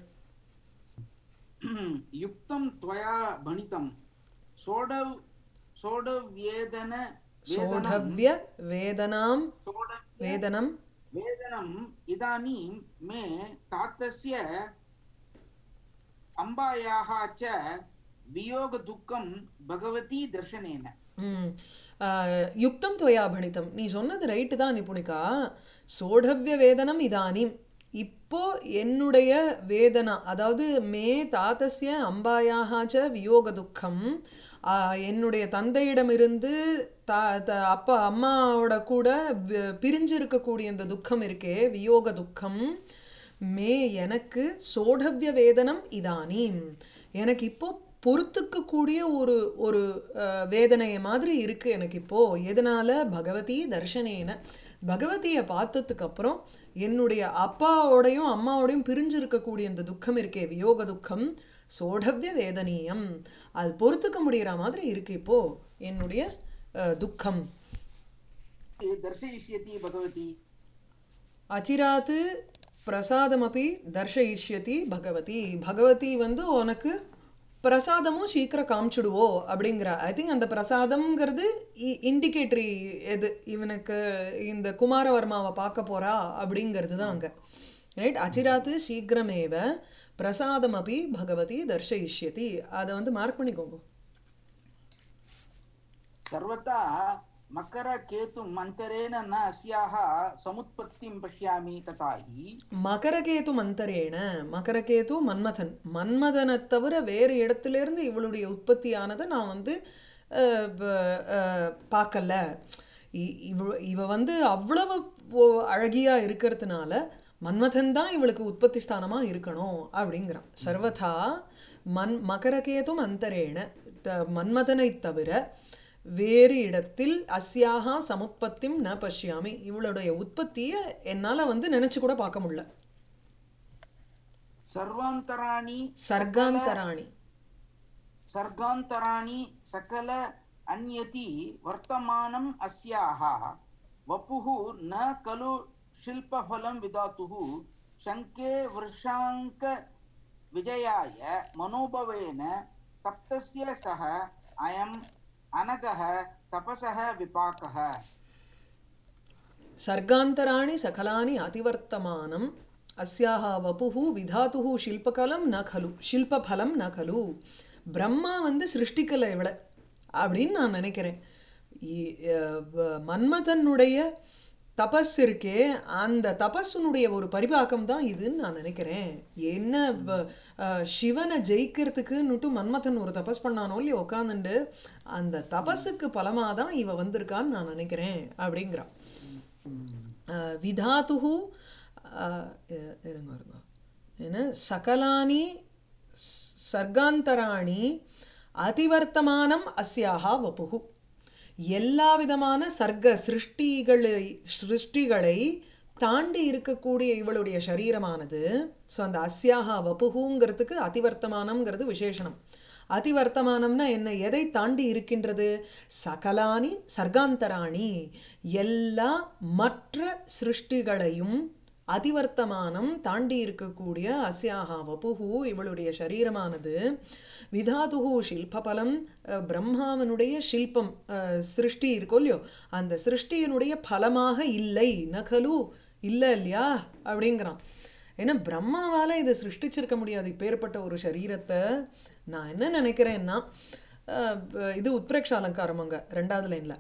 युक्तं त्वया भणितं सोढव सोढव्येदन वेदनं சோடவ்ய வேதனாம் सोढव्य வேதனம் वेदनम् इदानीं मे तातस्य अम्बायाः च वियोगदुःखं भगवती दर्शनेन ம். ஆஹ், யுக்தம் துவயா பணித்தம் நீ சொன்னது ரைட்டு தான் நிபுணிகா சோடவ்ய வேதனம் இதானீம் இப்போ என்னுடைய வேதனா அதாவது மே தாத்தஸ்ய அம்பாயாக ச வியோக துக்கம் ஆஹ், என்னுடைய தந்தையிடமிருந்து தா த அப்பா அம்மாவோட கூட வி- பிரிஞ்சு இருக்கக்கூடிய இந்த துக்கம் இருக்கே வியோக துக்கம் மே எனக்கு சோடவ்ய வேதனம் இதானீம் எனக்கு இப்போ பொறுத்துக்கக்கூடிய ஒரு ஒரு அஹ், வேதனைய மாதிரி இருக்கு எனக்கு இப்போ எதனால பகவதி தர்ஷனேன பகவதியை பார்த்ததுக்கு அப்புறம் என்னுடைய அப்பாவோடையும் அம்மாவோடையும் பிரிஞ்சு இருக்கக்கூடிய இந்த துக்கம் இருக்கே வியோக துக்கம் சோடவ்ய வேதனீயம் அது பொறுத்துக்க முடிகிற மாதிரி இருக்கு இப்போ என்னுடைய அஹ், துக்கம் दर्शयिष्यति भगवती அச்சிராத்து பிரசாதமபி தர்ஷயிஷ்யதி பகவதி பகவதி வந்து உனக்கு பிரசாதமும் சீக்கிரம் காமிச்சுடுவோ அப்படிங்கிற ஐ திங்க் அந்த பிரசாதம்ங்கிறது இண்டிகேட்டரி எது இவனுக்கு இந்த குமாரவர்மாவை பார்க்க போறா அப்படிங்கிறது தான் அங்கே ரைட் அச்சிராத்து சீக்கிரமேவ பிரசாதமபி பகவதி தர்ஷயிஷ்யதி அதை வந்து மார்க் பண்ணிக்கோங்க सर्वथा मकरकेतुम् अन्तरेण न अस्याः समुत्पत्तिं पश्यामि तथा हि மகரகேது மந்தரேன மகரகேது மன்மதன் மன்மதனை தவிர வேறு இடத்துலேருந்து இவளுடைய உற்பத்தியானதை நான் வந்து அஹ், வ- அஹ், பார்க்கல இ- இவ இவ வந்து அவ்வளவு ஒ- அழகியா இருக்கிறதுனால மன்மதன் தான் இவளுக்கு உற்பத்தி ஸ்தானமா இருக்கணும் அப்படிங்கிறான் சர்வதா மன் மகரகேதும் அந்தரேன த- மன்மதனை தவிர வேறு இடத்தில் அஸ்யாகா சமுத்பத்திம் ந பஷ்யாமி இவளுடைய உற்பத்தியை என்னால் வந்து நினச்சி கூட பார்க்க முடியல सर्वान्तराणि சர்காந்தராணி सर्गान्तराणि सकल अन्यति वर्तमानम् अस्याः वपुः न खलु शिल्पफलं विधातुः शङ्के वृषाङ्कविजयाय मनोभवेन तप्तस्य सः अयम् अनगः तपसः विपाकः சர்காந்தராணி சகலானி அதிவர்த்தமானம் அஸ்யாஹ வபுஹு விதாத்துஹு ஷில்பகலம் ந கலு ஷில்பஃபலம் ந கலு பிரம்மா வந்து சிருஷ்டிக்கலை இவளை அப்படின்னு நான் நினைக்கிறேன் இ- அஹ் வ- மன்மதனுடைய தபஸ் இருக்கே அந்த தபஸுனுடைய ஒரு பரிபாக்கம் தான் இதுன்னு நான் நினைக்கிறேன் என்ன வ- அஹ் சிவனை ஜெயிக்கிறதுக்குன்னுட்டு மன்மதன் ஒரு தபஸ் பண்ணானோ இல்லையோ உட்காந்துண்டு அந்த தபஸுக்கு பலமாக தான் இவ வந்திருக்கான்னு நான் நினைக்கிறேன் அப்படிங்கிறான் அஹ் விதாத்துஹு அஹ் இ- இருங்க இருங்க என்ன சகலானி ஸ்- சர்காந்தராணி அதிவர்த்தமானம் அஸ்யாஹா வபுகு எல்லா விதமான சர்க்க சிருஷ்டிகளை சிருஷ்டிகளை தாண்டி இருக்கக்கூடிய இவளுடைய சரீரமானது ஸோ அந்த அஸ்யாஹா வபுகுங்கிறதுக்கு அதிவர்த்தமானம்ங்கிறது விசேஷணம் அதிவர்த்தமானம்னா என்ன எதை தாண்டி இருக்கின்றது சகலானி சர்காந்தராணி எல்லா மற்ற சிருஷ்டிகளையும் அதிவர்த்தமானம் தாண்டி இருக்கக்கூடிய அஸ்யாஹா வபுகு இவளுடைய சரீரமானது விதாதுகு ஷில்பபலம் அஹ், பிரம்மாவனுடைய ஷில்பம் அஹ், சிருஷ்டி இருக்கோ இல்லையோ அந்த சிருஷ்டியினுடைய பலமாக இல்லை நகலு இல்லை இல்லையா அப்படிங்கிறான் ஏன்னா பிரம்மாவால் இதை சிருஷ்டிச்சிருக்க முடியாது இப்பேற்பட்ட ஒரு சரீரத்தை நான் என்ன நினைக்கிறேன்னா அஹ், இது உத்பிரேக்ஷ அலங்காரம் அங்க ரெண்டாவது லைனில்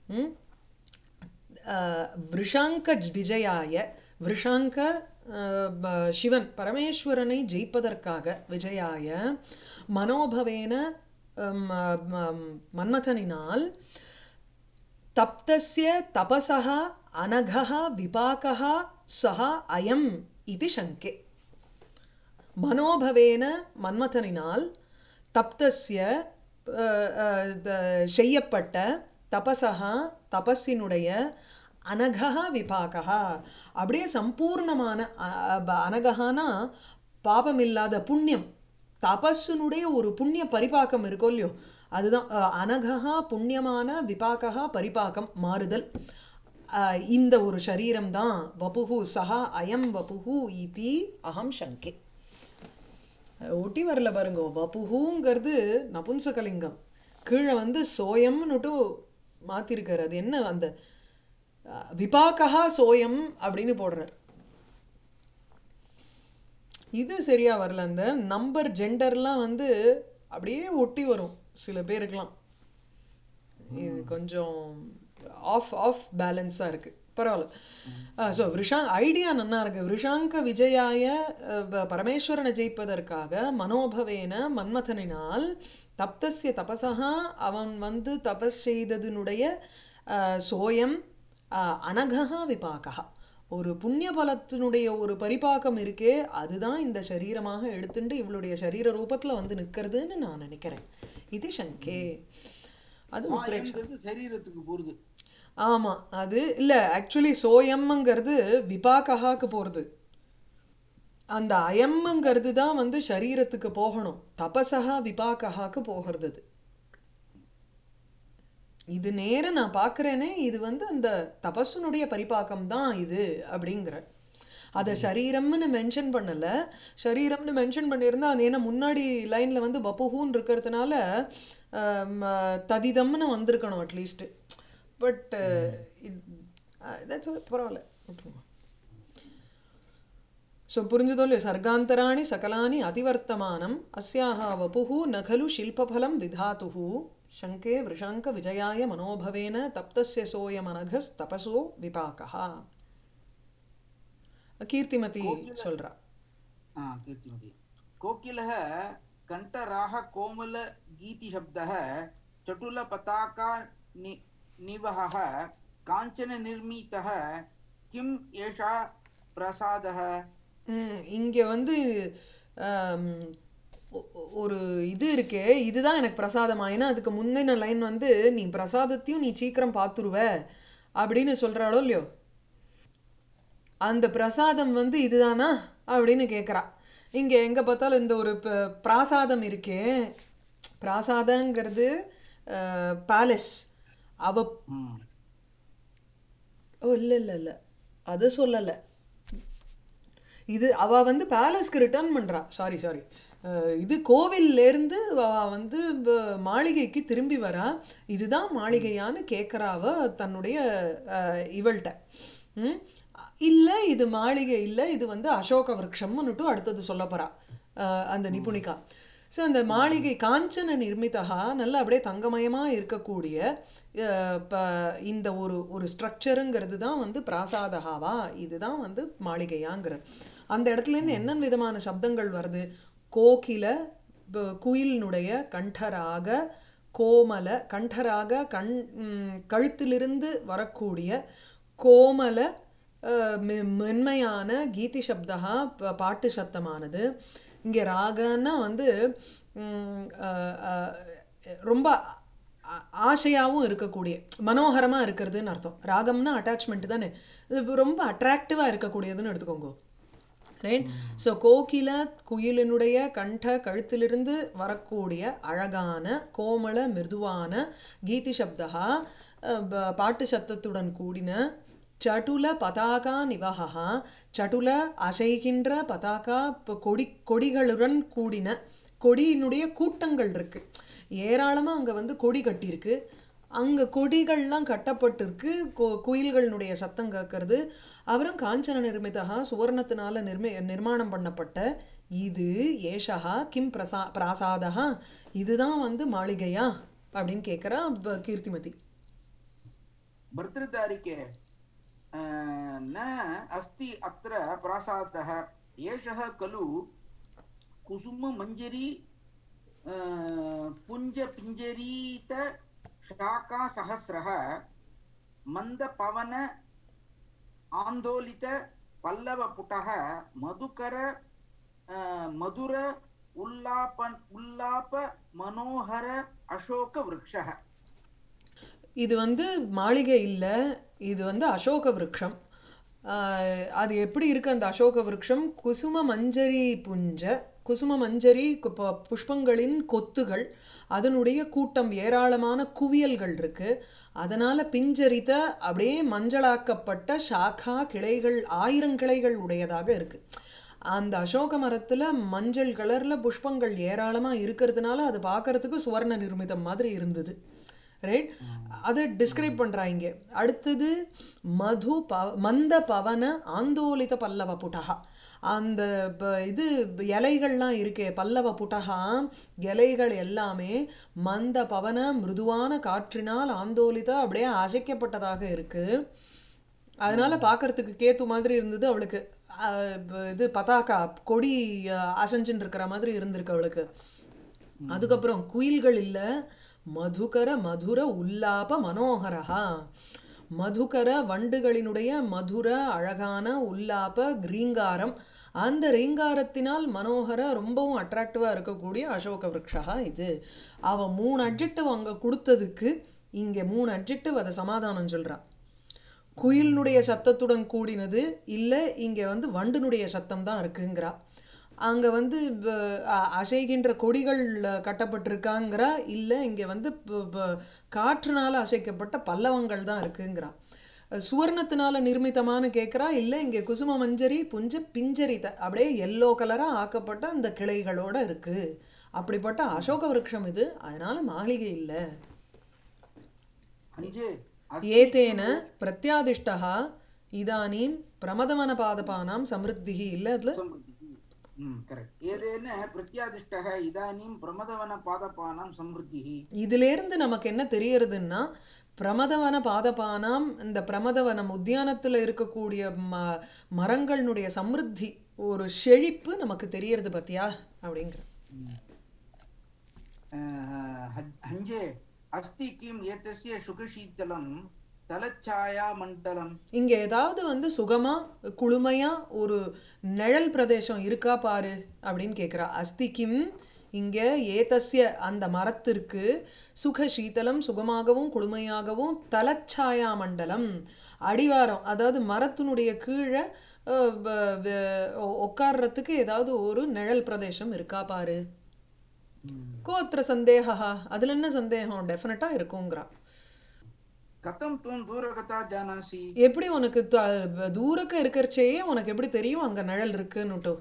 விஷாங்க விஜயாய விஷாங்க சிவன் பரமேஸ்வரனை ஜெயிப்பதற்காக விஜயாய மனோபவேன அம், அம், மன்மதனினால் தப்தஸ்ய தபசः அனகः விபாகः சஹ அயம் இது சங்கே மனோபவேன மன்மதனினால் தப்தஸ்ய அஹ், அஹ், த- செய்யப்பட்ட தபசகா தபஸினுடைய அனகா விபாகா அப்படியே சம்பூர்ணமான அ- அ- அனகஹானா பாபமில்லாத புண்ணியம் தபஸினுடைய ஒரு புண்ணிய பரிபாக்கம் இருக்கோ இல்லையோ அதுதான் அஹ், அனகஹா புண்ணியமான விபாகா பரிபாக்கம் மாறுதல் அஹ், இந்த ஒரு சரீரம் தான் வபுகு சஹா அயம் வபுகு இதி அகம் சங்கே ஒட்டி வரல பாருங்க வபுகுங்கிறது நபும்சகலிங்கம் கீழே வந்து சோயம்னுட்டு மாத்திருக்காரு அது என்ன அந்த அஹ், விபாகா சோயம் அப்படின்னு போடுறார் இது சரியா வரல அந்த நம்பர் ஜெண்டர்லாம் வந்து அப்படியே ஒட்டி வரும் சில பேருக்கெல்லாம் இது கொஞ்சம் ஆஃப் ஆஃப் பேலன்ஸாக இருக்குது பரவாயில்ல ஸோ விஷா ஐடியா நல்லா இருக்கு விஷாங்க விஜயாய அஹ், ப- பரமேஸ்வரனை ஜெயிப்பதற்காக மனோபவேன மன்மதனினால் தப்தஸ்ய தபசா அவன் வந்து தபஸ் செய்ததினுடைய அஹ், சோயம் அஹ், அனகா விபாகா ஒரு புண்ணிய பலத்தினுடைய ஒரு பரிபாகம் இருக்கே அதுதான் இந்த சரீரமாக எடுத்துட்டு இவளுடைய சரீர ரூபத்தில் வந்து நிற்கிறதுன்னு நான் நினைக்கிறேன் இது சங்கே அது உத்ரேக்ஷ மாயங்கிறது சரீரத்துக்கு போறது ஆமாம் அது இல்லை ஆக்சுவலி சோயம்ங்கிறது விபாகஹாக்கு போகிறது அந்த அயம்ங்கிறது தான் வந்து சரீரத்துக்கு போகணும் தபசகா விபாகஹாக்கு போகிறது அது இது நேர நான் பார்க்குறேனே இது வந்து அந்த தபஸுனுடைய பரிபாக்கம் தான் இது அப்படிங்கிற அதை சரீரம்னு மென்ஷன் பண்ணல சரீரம்னு மென்ஷன் பண்ணியிருந்தா அது ஏன்னா முன்னாடி லைனில் வந்து வப்புஹூன்னு இருக்கிறதுனால ஆம், ததிதம்னு வந்திருக்கணும் அட்லீஸ்ட் பட் தட்ஸ் பரவாயில்ல விட்டுருங்க ஸோ புரிஞ்சுதோ இல்லையோ சர்காந்தராணி சகலானி அதிவர்த்தமானம் அஸ்யாஹ வபுः ந खलु शिल्पफलं विधातुः शङ्के वृषाङ्क विजयाय मनोभवेन तप्तस्य सोऽयमनघस्तपसो विपाकः கீர்த்திமதி சொல்றா हा कीर्तिमती कोकिलः कण्ठराः कोमल गीतिशब्दः चटुलपताका नि निवहः काञ्चननिर्मितः किम् एषा प्रसादः ம், இங்க வந்து ஆம், ஒ- ஒ- ஒரு இது இருக்கே இதுதான் எனக்கு பிரசாதமா ஏன்னா அதுக்கு முந்தின லைன் வந்து நீ பிரசாதத்தையும் நீ சீக்கிரம் பார்த்துருவ அப்படின்னு சொல்றாளோ இல்லையோ அந்த பிரசாதம் வந்து இதுதானா அப்படின்னு கேட்குறா இங்கே எங்கே பார்த்தாலும் இந்த ஒரு ப- பிராசாதம் இருக்கே பிராசாதங்கிறது பேலஸ் அவ ம் ஓ இல்லை இல்லை இல்லை அதை சொல்லலை இது அவ வந்து பேலஸ்க்கு ரிட்டர்ன் பண்றா சாரி சாரி இது கோவில்லேருந்து அவ வந்து வ- மாளிகைக்கு திரும்பி வரா இதுதான் மாளிகையான்னு கேட்குறா அவ தன்னுடைய அஹ், இவள்கிட்ட ம் இல்லை இது மாளிகை இல்லை இது வந்து அசோக விருட்சம்னுட்டு அடுத்தது சொல்ல போறா அஹ், அந்த நிபுணிகா ஸோ அந்த மாளிகை காஞ்சன நிர்மிதா நல்லா அப்படியே தங்கமயமாக இருக்கக்கூடிய அஹ், ப- இந்த ஒரு ஒரு ஸ்ட்ரக்சருங்கிறது தான் வந்து பிராசாதகாவா இதுதான் வந்து மாளிகையாங்கிற அந்த இடத்துலேருந்து என்ன விதமான சப்தங்கள் வருது கோகில ப- குயிலினுடைய கண்டராக கோமல கண்டராக கண் ம், கழுத்திலிருந்து வரக்கூடிய கோமல அஹ், மெ- மென்மையான கீதி சப்தா ப- பாட்டு சத்தமானது இங்கே ராகன்னா வந்து ம், அஹ், அஹ், ரொம்ப ஆ- ஆசையாவும் இருக்கக்கூடிய மனோகரமாக இருக்கிறதுன்னு அர்த்தம் ராகம்னா அட்டாச்மெண்ட் தானே இது ரொம்ப அட்ராக்டிவாக இருக்கக்கூடியதுன்னு எடுத்துக்கோங்க ரைட் ஸோ கோகில குயிலினுடைய கண்ட கழுத்திலிருந்து வரக்கூடிய அழகான கோமள மிருதுவான கீதி சப்தா அஹ், ப- பாட்டு சத்தத்துடன் கூடின சடுல பதாகா நிவகா சடுல அசைகின்ற பதாகா ப- கொடி கொடிகளுடன் கூடின கொடியினுடைய கூட்டங்கள் இருக்கு ஏராளமாக அங்கே வந்து கொடி கட்டியிருக்கு அங்கே கொடிகள்லாம் கட்டப்பட்டிருக்கு கொ குயில்களினுடைய சத்தம் கேட்கறது அப்புறம் காஞ்சன நிர்மிதா சுவர்ணத்தினால நிர்மி நிர்மாணம் பண்ணப்பட்ட இது ஏஷா கிம் பிரசா பிராசாதா இதுதான் வந்து மாளிகையா அப்படின்னு கேட்குறா கீர்த்திமதி भर्तृदारिके अ, न अस्ति अत्र प्रासादः एषः खलु कुसुममञ्जरी अ, पुञ्जपिञ्जरीत शाखासहस्रः मन्दपवन आन्दोलित पल्लवपुटः मधुकर अ, मधुर उल्लाप उल्लाप मनोहर अशोकवृक्षः இது வந்து மாளிகை இல்லை இது வந்து அசோக விருட்சம் ஆஹ் அது எப்படி இருக்கு அந்த அசோக விருட்சம் குசும மஞ்சரி புஞ்ச குசும மஞ்சரி கு- ப- புஷ்பங்களின் கொத்துகள் அதனுடைய கூட்டம் ஏராளமான குவியல்கள் இருக்கு அதனால பிஞ்சரித்த அப்படியே மஞ்சளாக்கப்பட்ட சாக்கா கிளைகள் ஆயிரம் கிளைகள் உடையதாக இருக்கு அந்த அசோக மரத்துல மஞ்சள் கலர்ல புஷ்பங்கள் ஏராளமா இருக்கிறதுனால அது பார்க்கறதுக்கு சுவர்ண நிர்மிதம் மாதிரி இருந்தது ரைட் அதை டிஸ்கிரைப் பண்ணுறாங்க அடுத்தது மது ப மந்த பவன ஆந்தோலித பல்லவ புட்டகா அந்த ப- இது இலைகள்லாம் இருக்கே பல்லவ புட்டகா இலைகள் எல்லாமே மந்த பவன மிருதுவான காற்றினால் ஆந்தோலித அப்படியே அசைக்கப்பட்டதாக இருக்கு அதனால பார்க்கறதுக்கு கேத்து மாதிரி இருந்தது அவளுக்கு அஹ் ப- இது பதாகா கொடி அஹ், அசைஞ்சுன்னு இருக்கிற மாதிரி இருந்திருக்கு அவளுக்கு அதுக்கப்புறம் குயில்கள் இல்ல மதுகர மதுர உல்லாப மனோகரஹா மதுகர வண்டுகளினுடைய மதுர அழகான உல்லாப ரீங்காரம் அந்த ரீங்காரத்தினால் மனோகர ரொம்பவும் அட்ராக்டிவா இருக்கக்கூடிய அசோக விருட்சா இது அவ மூணு அட்ஜெக்டிவ் அங்க கொடுத்ததுக்கு இங்க மூணு அட்ஜெக்டிவ் அதை சமாதானம் சொல்றா குயிலினுடைய சத்தத்துடன் கூடினது இல்லை இங்கே வந்து வண்டினுடைய சத்தம் தான் இருக்குங்கிறா அங்கே வந்து வ- அ- அசைகின்ற கொடிகள் கட்டப்பட்டிருக்காங்கிறா இல்லை இங்கே வந்து ப- ப- காற்றுனால அசைக்கப்பட்ட பல்லவங்கள் தான் இருக்குங்கிறா சுவர்ணத்தினால நிர்மிதமானு கேட்குறா இல்லை இங்கே குசும மஞ்சரி புஞ்ச பிஞ்சரித்த அப்படியே எல்லோ கலராக ஆக்கப்பட்ட அந்த கிளைகளோட இருக்கு அப்படிப்பட்ட அசோக விருட்சம் இது அதனால மாளிகை இல்லை अञ्जे ஏதேன பிரத்யாதிஷ்டः இதானீம் பிரமதவனபாதபானாं சமிருத்திः இல்லை அதில் करेक्ट् एतेन प्रत्यादिष्टः इदानीं प्रमदवनपादपानां समृद्धिः இதிலேருந்து நமக்கு என்ன தெரியறதுன்னா பிரமதவன பாதபானாம் இந்த பிரமதவனம் உத்தியானத்தில் இருக்கக்கூடிய ம மரங்களினுடைய சமிருத்தி ஒரு செழிப்பு நமக்கு தெரியறது பத்தியா அப்படிங்கிற हञ्जे अस्ति किम् एतस्य सुखशीतलं तलच्छायामण्डलं இங்க ஏதாவது வந்து சுகமா குளுமையா ஒரு நிழல் பிரதேசம் இருக்கா பாரு அப்படின்னு கேட்குறா அஸ்தி கிம் இங்க ஏதஸ்ய அந்த மரத்திற்கு சுக சீதலம் சுகமாகவும் குளுமையாகவும் தலச்சாயா மண்டலம் அடிவாரம் அதாவது மரத்தினுடைய கீழே அஹ், வ- வ- உ- உட்கார்றதுக்கு ஏதாவது ஒரு நிழல் பிரதேசம் இருக்கா பாரு கோத்திர சந்தேகா அதுல என்ன சந்தேகம் டெஃபினட்டா இருக்குங்கிறா कथं त्वं दूरगता जानासि எப்படி உனக்கு த- தூரக்க இருக்கிறச்சேயே உனக்கு எப்படி தெரியும் அங்க நிழல் இருக்குன்னுட்டு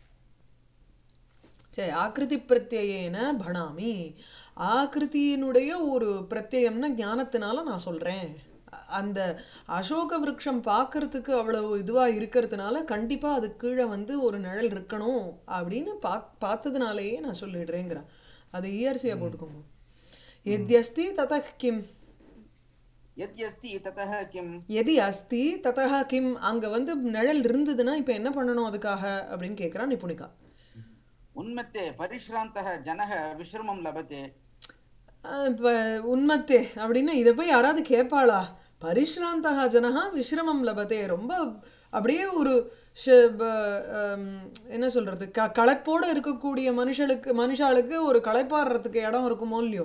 சரி ஆக்கிருதி பிரத்யேன பணாமி ஆக்கிருத்தியினுடைய ஒரு பிரத்யம்னா ஞானத்தினால நான் சொல்றேன் அ- அந்த அசோக விருட்சம் பார்க்கறதுக்கு அவ்வளவு இதுவா இருக்கிறதுனால கண்டிப்பா அது கீழே வந்து ஒரு நிழல் இருக்கணும் அப்படின்னு பா பார்த்ததுனாலேயே நான் சொல்லிடுறேங்கிறேன் அது இயர்சியா போட்டுக்கோங்க எத்யஸ்தி ததः கிம் यद्यस्ति ततः किम् எதி அஸ்தி ததா கிம் அங்க வந்து நிழல் இருந்ததுன்னா இப்ப என்ன பண்ணணும் அதுக்காக அப்படின்னு கேக்குறான் நிபுணிகா उन्मत्ते परिश्रान्तः जनः विश्रमं लभते அஹ் இப்ப உண்மத்தே அப்படின்னா இதை போய் யாராவது கேட்பாளா பரிஷ்ராந்தகா ஜனஹா விஸ்ரமம் லபதே ரொம்ப அப்படியே ஒரு ஷ- ப- ஹம், என்ன சொல்றது க களைப்போட இருக்கக்கூடிய மனுஷளுக்கு மனுஷாளுக்கு ஒரு களைப்பாடுறதுக்கு இடம் இருக்குமோ இல்லையோ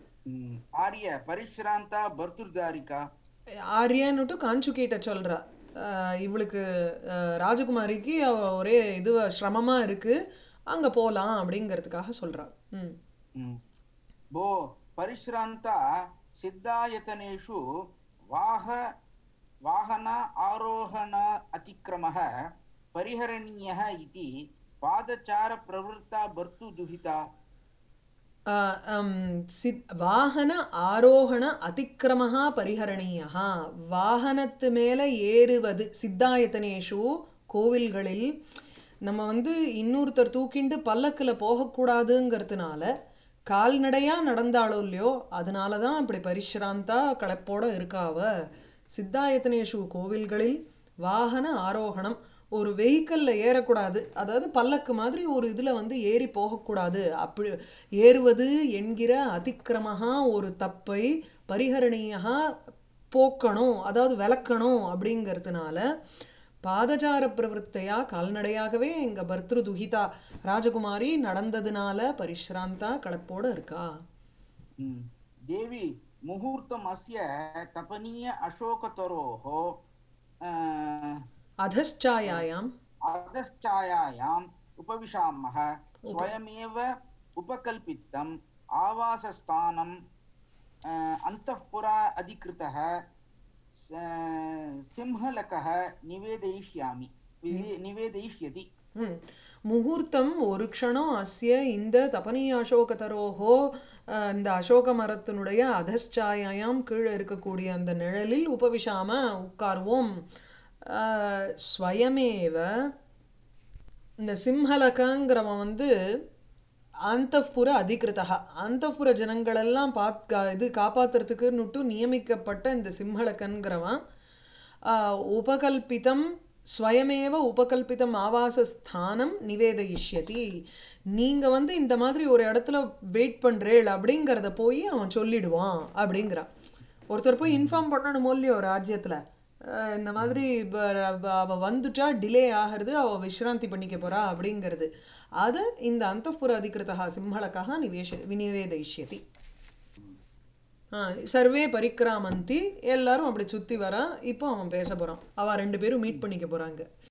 आर्य परिश्रान्ता भर्तृदारिका ஆரியன்னுட்டு காஞ்சுகிட்ட சொல்றா அஹ், இவளுக்கு அஹ், ராஜகுமாரிக்கு அவ ஒரே இது சிரமமாக இருக்குது அங்கே போகலாம் அப்படிங்கிறதுக்காக சொல்கிறாள் ம் हम्म। भो परिश्रान्ता सिद्धायतनेषु वाह वाहन आरोहण अतिक्रमः परिहरणीयः इति पादचारप्रवृत्ता भर्तुदुहिता அஹ், ஹம், சித் வாகன ஆரோகண அதிக்கிரமஹா பரிஹரணீயா வாகனத்து மேலே ஏறுவது சித்தாயத்தனேஷு கோவில்களில் நம்ம வந்து இன்னொருத்தர் தூக்கிண்டு பல்லக்கில் போகக்கூடாதுங்கிறதுனால கால்நடையாக நடந்தாளோ இல்லையோ அதனால தான் அப்படி பரிஷ்ராந்தா களைப்போட இருக்காவ சித்தாயத்தனேஷு கோவில்களில் வாகன ஆரோகணம் ஒரு வெஹிக்கல்ல ஏறக்கூடாது அதாவது பல்லக்கு மாதிரி ஒரு இதில் வந்து ஏறி போகக்கூடாது அப்படி ஏறுவது என்கிற அதிக்கிரமஹா ஒரு தப்பை பரிஹரணீயா போக்கணும் அதாவது விளக்கணும் அப்படிங்கிறதுனால பாதசார பிரவருத்தையா கால்நடையாகவே எங்க பர்திரு துஹிதா ராஜகுமாரி நடந்ததுனால பரிஷ்ராந்தா களைப்போட இருக்கா हम्म। देवी मुहूर्तम् अस्य तपनीय अशोकतरोः अ, அதశ్சாயாயாம் अधश्चायायाम् उपविशामः स्वयमेव उपकल्पितम् आवासस्थानम् अ, अन्तःपुरा अधिकृतः स- सिंहलकः निवेदयिष्यामि विवे- निवेदयिष्यति ம். முகூர்த்தம் ஒரு க்ஷணம் அஸ்ய இந்த தபனீய அசோகதரோஹோ அஹ், இந்த அசோக மரத்தினுடைய அதశ్చాயாயாம் கீழே இருக்கக்கூடிய அந்த நிழலில் உபவிஷாம உட்கார்வோம் அஹ், ஸ்வயமேவ இந்த சிம்ஹலகங்கிறவன் வந்து அந்தப்புர அதிகிருதா அந்தப்புர ஜனங்களெல்லாம் பாத் கா- இது காப்பாத்துறதுக்குன்னுட்டு நியமிக்கப்பட்ட இந்த சிம்ஹலகன்கிறவன் ஆஹ், உபகல்பிதம் ஸ்வயமேவ உபகல்பிதம் ஆவாசஸ்தானம் நிவேதயிஷ்யதி நீங்கள் வந்து இந்த மாதிரி ஒரு இடத்துல வெயிட் பண்ணுறேள் அப்படிங்கிறத போய் அவன் சொல்லிடுவான் அப்படிங்கிறான் ஒருத்தர் போய் இன்ஃபார்ம் பண்ணணுமோ இல்லையோ ராஜ்யத்தில் இந்த மாதிரி இப்ப அவ- அவ வந்துட்டா டிலே ஆகிறது அவ விஸ்ராந்தி பண்ணிக்க போறா அப்படிங்கிறது அது இந்த அந்தப்புர அதிகிருத்தா சிம்ஹலக்கா நிவேஷ விநிவேதயிஷ்யதி ஆ, சர்வே பரிக்கிராமந்தி எல்லாரும் அப்படி சுற்றி வரா இப்போ அவன் பேச போகிறான் அவள் ரெண்டு பேரும் மீட் பண்ணிக்க போகிறாங்க